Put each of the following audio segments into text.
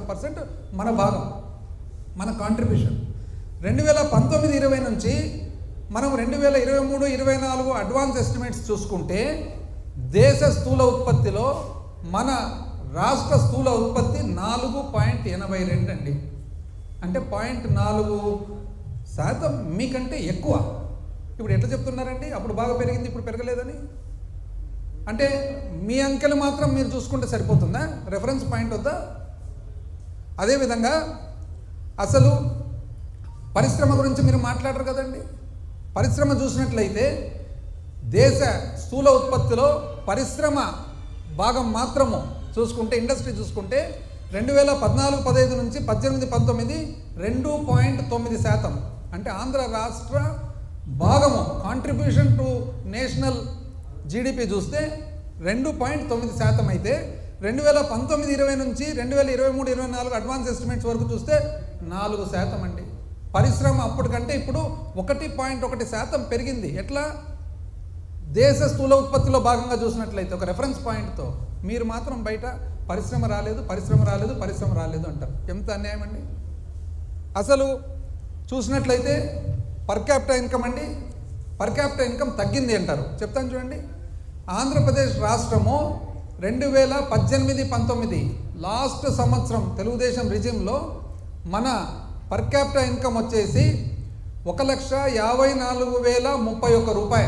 Percent మన భాగం మన కాంట్రిబ్యూషన్ రెండు వేల పంతొమ్మిది ఇరవై నుంచి మనం రెండు వేల ఇరవై మూడు ఇరవై నాలుగు అడ్వాన్స్ ఎస్టిమేట్స్ చూసుకుంటే దేశ స్థూల ఉత్పత్తిలో మన రాష్ట్ర స్థూల ఉత్పత్తి నాలుగు పాయింట్ ఎనభై రెండు అండి అంటే పాయింట్ నాలుగు శాతం మీకంటే ఎక్కువ ఇప్పుడు ఎట్లా చెప్తున్నారండి అప్పుడు బాగా పెరిగింది ఇప్పుడు పెరగలేదని అంటే మీ అంకెలు మాత్రం మీరు చూసుకుంటే సరిపోతుందా రెఫరెన్స్ పాయింట్ వద్దా అదేవిధంగా అసలు పరిశ్రమ గురించి మీరు మాట్లాడరు కదండి పరిశ్రమ చూసినట్లయితే దేశ స్థూల ఉత్పత్తిలో పరిశ్రమ భాగం మాత్రము చూసుకుంటే ఇండస్ట్రీ చూసుకుంటే రెండు వేల పద్నాలుగు పదహైదు నుంచి పద్దెనిమిది పంతొమ్మిది రెండు పాయింట్ తొమ్మిది శాతం అంటే ఆంధ్ర రాష్ట్ర భాగము కాంట్రిబ్యూషన్ టు నేషనల్ జీడిపి చూస్తే రెండు పాయింట్ తొమ్మిది శాతం అయితే రెండు వేల పంతొమ్మిది ఇరవై నుంచి రెండు వేల ఇరవై మూడు ఇరవై నాలుగు అడ్వాన్స్ ఎస్టిమేట్స్ వరకు చూస్తే నాలుగు శాతం అండి పరిశ్రమ అప్పటికంటే ఇప్పుడు ఒకటి పాయింట్ ఒకటి శాతం పెరిగింది ఎట్లా దేశ స్థూల ఉత్పత్తిలో భాగంగా చూసినట్లయితే ఒక రెఫరెన్స్ పాయింట్తో మీరు మాత్రం బయట పరిశ్రమ రాలేదు పరిశ్రమ రాలేదు పరిశ్రమ రాలేదు అంటారు ఎంత అన్యాయం అండి అసలు చూసినట్లయితే పర్ క్యాపిటల్ ఇన్కమ్ అండి పర్ క్యాపిటల్ ఇన్కమ్ తగ్గింది అంటారు చెప్తాను చూడండి ఆంధ్రప్రదేశ్ రాష్ట్రము రెండు వేల పద్దెనిమిది పంతొమ్మిది లాస్ట్ సంవత్సరం తెలుగుదేశం రిజిమ్లో మన పర్ క్యాపిటల్ ఇన్కమ్ వచ్చేసి ఒక లక్ష యాభై నాలుగు వేల ముప్పై ఒక్క రూపాయలు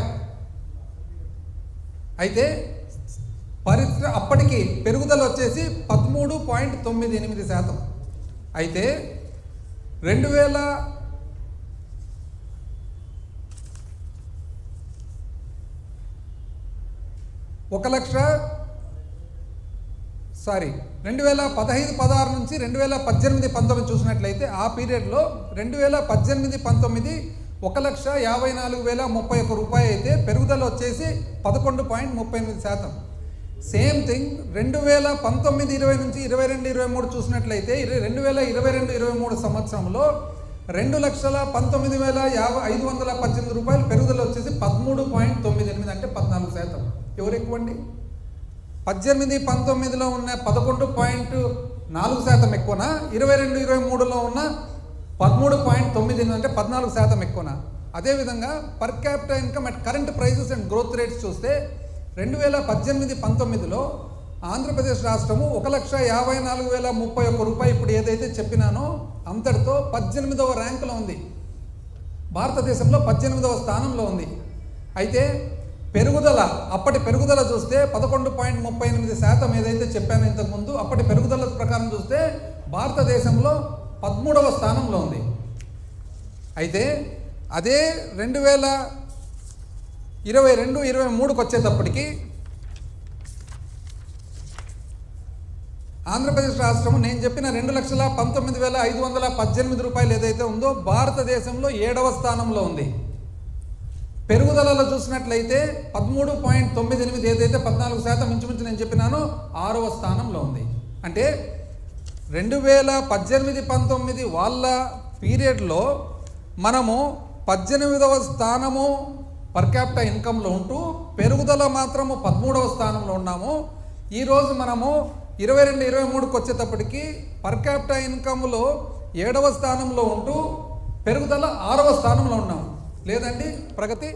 అయితే పరిశ్ర అప్పటికి పెరుగుదల వచ్చేసి పదమూడు పాయింట్ తొమ్మిది ఎనిమిది శాతం అయితే రెండు వేల ఒక లక్ష సారీ రెండు వేల పదహైదు పదహారు నుంచి రెండు వేల పద్దెనిమిది పంతొమ్మిది చూసినట్లయితే ఆ పీరియడ్లో రెండు వేల పద్దెనిమిది పంతొమ్మిది ఒక లక్ష యాభై నాలుగు వేల ముప్పై ఒక్క రూపాయి అయితే పెరుగుదల వచ్చేసి పదకొండు పాయింట్ ముప్పై ఎనిమిది శాతం సేమ్ థింగ్ రెండు వేల పంతొమ్మిది ఇరవై నుంచి ఇరవై రెండు ఇరవై మూడు చూసినట్లయితే ఇర- రెండు వేల ఇరవై రెండు ఇరవై మూడు సంవత్సరంలో రెండు లక్షల పంతొమ్మిది వేల యాభై ఐదు వందల పద్దెనిమిది రూపాయలు పెరుగుదల వచ్చేసి పదమూడు పాయింట్ తొమ్మిది ఎనిమిది అంటే పద్నాలుగు శాతం ఎవరు ఎక్కువండి పద్దెనిమిది పంతొమ్మిదిలో ఉన్న పదకొండు పాయింట్ నాలుగు శాతం ఎక్కువనా ఇరవై రెండు ఇరవై మూడులో ఉన్న పదమూడు పాయింట్ తొమ్మిది ఎనిమిది అంటే పద్నాలుగు శాతం ఎక్కువనా అదేవిధంగా per capital income at current prices and growth rates చూస్తే రెండు వేల పద్దెనిమిది పంతొమ్మిదిలో ఆంధ్రప్రదేశ్ రాష్ట్రము ఒక లక్ష యాభై నాలుగు వేల ముప్పై ఒక్క రూపాయి ఇప్పుడు ఏదైతే చెప్పినానో అంతటితో పద్దెనిమిదవ ర్యాంకులో ఉంది భారతదేశంలో పద్దెనిమిదవ స్థానంలో ఉంది అయితే పెరుగుదల అప్పటి పెరుగుదల చూస్తే పదకొండు పాయింట్ ముప్పై ఎనిమిది శాతం ఏదైతే చెప్పానో ఇంతకుముందు అప్పటి పెరుగుదల ప్రకారం చూస్తే భారతదేశంలో పదమూడవ స్థానంలో ఉంది అయితే అదే రెండు వేల ఇరవై రెండు ఇరవై మూడుకి వచ్చేటప్పటికి ఆంధ్రప్రదేశ్ రాష్ట్రం నేను చెప్పిన రెండు లక్షల పంతొమ్మిది వేల ఐదు వందల పద్దెనిమిది రూపాయలు ఏదైతే ఉందో భారతదేశంలో ఏడవ స్థానంలో ఉంది పెరుగుదలలో చూసినట్లయితే పదమూడు పాయింట్ తొమ్మిది ఎనిమిది ఏదైతే పద్నాలుగు శాతం ఇంచుమించు నేను చెప్పినానో ఆరవ స్థానంలో ఉంది అంటే రెండు వేల పద్దెనిమిది పంతొమ్మిది వాళ్ళ పీరియడ్లో మనము పద్దెనిమిదవ స్థానము పర్ క్యాపిటా ఇన్కంలో ఉంటూ పెరుగుదల మాత్రము పదమూడవ స్థానంలో ఉన్నాము ఈరోజు మనము ఇరవై రెండు ఇరవై మూడుకి వచ్చేటప్పటికి పర్ క్యాపిటా ఇన్కమ్లో ఏడవ స్థానంలో ఉంటూ పెరుగుదల ఆరవ స్థానంలో ఉన్నాము లేదండి ప్రగతి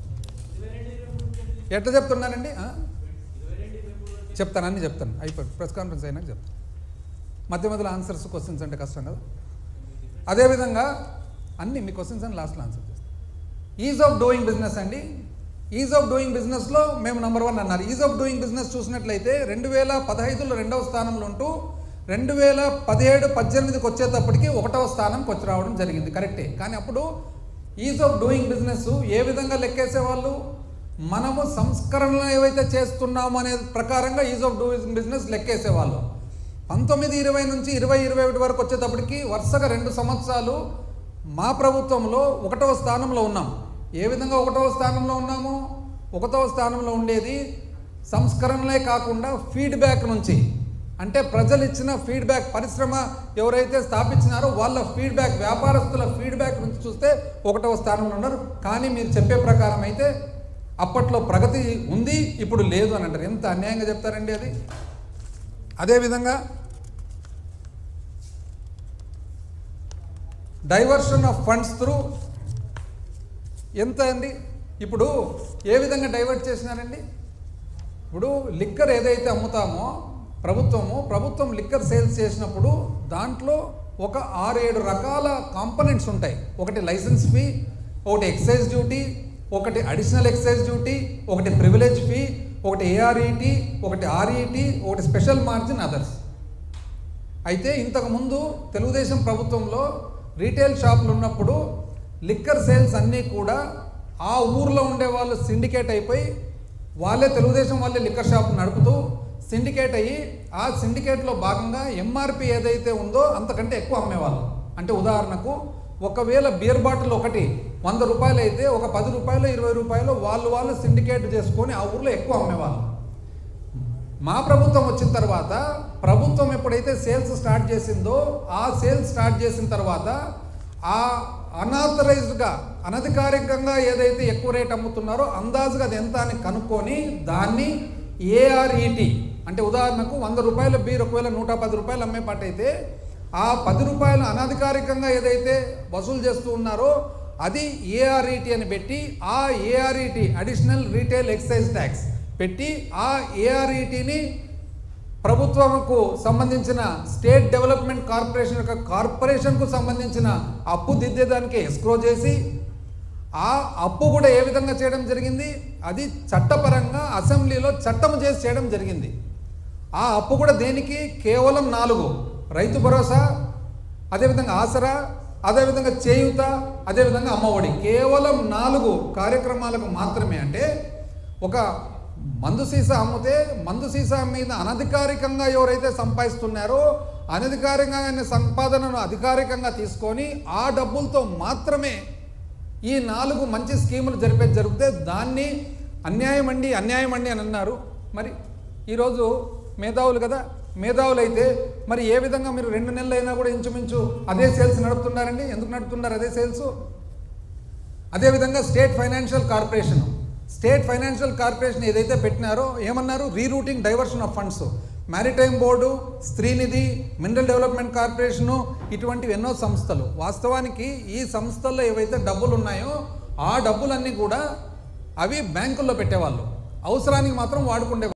ఎట్లా చెప్తున్నానండి ఆ? చెప్తాను అన్ని చెప్తాను అయిపోయింది ప్రెస్ కాన్ఫరెన్స్ అయినాక చెప్తాను మధ్య మధ్యలో ఆన్సర్స్ క్వశ్చన్స్ అంటే కష్టం కదా అదేవిధంగా అన్ని మీ క్వశ్చన్స్ అని లాస్ట్లో ఆన్సర్ చేస్తాను ఈజ్ ఆఫ్ డూయింగ్ బిజినెస్ అండి ఈజ్ ఆఫ్ డూయింగ్ బిజినెస్లో మేము నంబర్ వన్ అన్నారు ఈజ్ ఆఫ్ డూయింగ్ బిజినెస్ చూసినట్లయితే రెండు వేల పదహైదులో రెండవ స్థానంలో ఉంటూ రెండు వేల పదిహేడు పద్దెనిమిదికి వచ్చేటప్పటికి ఒకటవ స్థానంకి వచ్చి రావడం జరిగింది కరెక్టే కానీ అప్పుడు ఈజ్ ఆఫ్ డూయింగ్ బిజినెస్ ఏ విధంగా లెక్కేసేవాళ్ళు మనము సంస్కరణలు ఏవైతే చేస్తున్నామో అనే ప్రకారంగా ఈజ్ ఆఫ్ డూయింగ్ బిజినెస్ లెక్కేసేవాళ్ళు పంతొమ్మిది ఇరవై నుంచి ఇరవై ఇరవై ఒకటి వరకు వచ్చేటప్పటికి వరుసగా రెండు సంవత్సరాలు మా ప్రభుత్వంలో ఒకటవ స్థానంలో ఉన్నాం ఏ విధంగా ఒకటవ స్థానంలో ఉన్నాము ఒకటవ స్థానంలో ఉండేది సంస్కరణలే కాకుండా ఫీడ్బ్యాక్ నుంచి అంటే ప్రజలు ఇచ్చిన ఫీడ్బ్యాక్ పరిశ్రమ ఎవరైతే స్థాపించినారో వాళ్ళ ఫీడ్బ్యాక్ వ్యాపారస్తుల ఫీడ్బ్యాక్ నుంచి చూస్తే ఒకటవ స్థానంలో ఉన్నారు కానీ మీరు చెప్పే ప్రకారం అయితే అప్పట్లో ప్రగతి ఉంది ఇప్పుడు లేదు అని అంటారు ఎంత అన్యాయంగా చెప్తారండి అది అదేవిధంగా డైవర్షన్ ఆఫ్ ఫండ్స్ త్రూ ఎంత అండి ఇప్పుడు ఏ విధంగా డైవర్ట్ చేసినారండి ఇప్పుడు లిక్కర్ ఏదైతే అమ్ముతామో ప్రభుత్వము ప్రభుత్వం లిక్కర్ సేల్స్ చేసినప్పుడు దాంట్లో ఒక ఆరు ఏడు రకాల కాంపనెంట్స్ ఉంటాయి ఒకటి లైసెన్స్ ఫీ ఒకటి ఎక్సైజ్ డ్యూటీ ఒకటి అడిషనల్ ఎక్సైజ్ డ్యూటీ ఒకటి ప్రివిలేజ్ ఫీ ఒకటి ఏఆర్ఈటీ ఒకటి ఆర్ఈటీ ఒకటి స్పెషల్ మార్జిన్ అదర్స్ అయితే ఇంతకుముందు తెలుగుదేశం ప్రభుత్వంలో రీటైల్ షాపులు ఉన్నప్పుడు లిక్కర్ సేల్స్ అన్నీ కూడా ఆ ఊర్లో ఉండే వాళ్ళు సిండికేట్ అయిపోయి వాళ్ళే తెలుగుదేశం వాళ్ళే లిక్కర్ షాప్ నడుపుతూ సిండికేట్ అయ్యి ఆ సిండికేట్లో భాగంగా ఎంఆర్పి ఏదైతే ఉందో అంతకంటే ఎక్కువ అమ్మేవాళ్ళు అంటే ఉదాహరణకు ఒకవేళ బియర్ బాటిల్ ఒకటి వంద రూపాయలు అయితే ఒక పది రూపాయలు ఇరవై రూపాయలు వాళ్ళు వాళ్ళు సిండికేట్ చేసుకొని ఆ ఊర్లో ఎక్కువ అమ్మేవాళ్ళు మా ప్రభుత్వం వచ్చిన తర్వాత ప్రభుత్వం ఎప్పుడైతే సేల్స్ స్టార్ట్ చేసిందో ఆ సేల్స్ స్టార్ట్ చేసిన తర్వాత ఆ అనాథరైజ్డ్గా అనధికారికంగా ఏదైతే ఎక్కువ రేట్ అమ్ముతున్నారో అందాజుగా అది ఎంత అని కనుక్కొని దాన్ని ఏఆర్ఈటి అంటే ఉదాహరణకు వంద రూపాయల బీర్ ఒకవేళ నూట పది రూపాయలు అమ్మే పాట అయితే ఆ పది రూపాయలు అనధికారికంగా ఏదైతే వసూలు చేస్తూ ఉన్నారో అది ఏఆర్ఈటి అని పెట్టి ఆ ARET additional retail excise tax పెట్టి ఆ ఏఆర్ఈటీని ప్రభుత్వంకు సంబంధించిన స్టేట్ డెవలప్మెంట్ కార్పొరేషన్ యొక్క కార్పొరేషన్కు సంబంధించిన అప్పు దిద్దేదానికి ఎస్క్రో చేసి ఆ అప్పు కూడా ఏ విధంగా చేయడం జరిగింది అది చట్టపరంగా అసెంబ్లీలో చట్టం చేసి చేయడం జరిగింది ఆ అప్పు కూడా దేనికి కేవలం నాలుగు రైతు భరోసా అదేవిధంగా ఆసరా అదేవిధంగా చేయూత అదేవిధంగా అమ్మఒడి కేవలం నాలుగు కార్యక్రమాలకు మాత్రమే అంటే ఒక మందు సీసా అమ్మితే మందు సీసా మీద అనధికారికంగా ఎవరైతే సంపాదిస్తున్నారో అనధికారికంగా సంపాదనను అధికారికంగా తీసుకొని ఆ డబ్బులతో మాత్రమే ఈ నాలుగు మంచి స్కీములు జరిపేది జరిగితే దాన్ని అన్యాయం అండి అన్యాయం అండి అని అన్నారు మరి ఈరోజు మేధావులు కదా మేధావులు అయితే మరి ఏ విధంగా మీరు రెండు నెలలు అయినా కూడా ఇంచుమించు అదే సేల్స్ నడుపుతున్నారండి ఎందుకు నడుపుతున్నారు అదే సేల్స్ అదేవిధంగా state financial corporation state financial corporation ఏదైతే పెట్టినారో ఏమన్నారు rerouting diversion of funds maritime board Streenidhi mineral development corporation ఇటువంటివి ఎన్నో సంస్థలు వాస్తవానికి ఈ సంస్థల్లో ఏవైతే డబ్బులు ఉన్నాయో ఆ డబ్బులన్నీ కూడా అవి బ్యాంకుల్లో పెట్టేవాళ్ళు అవసరానికి మాత్రం వాడుకుండే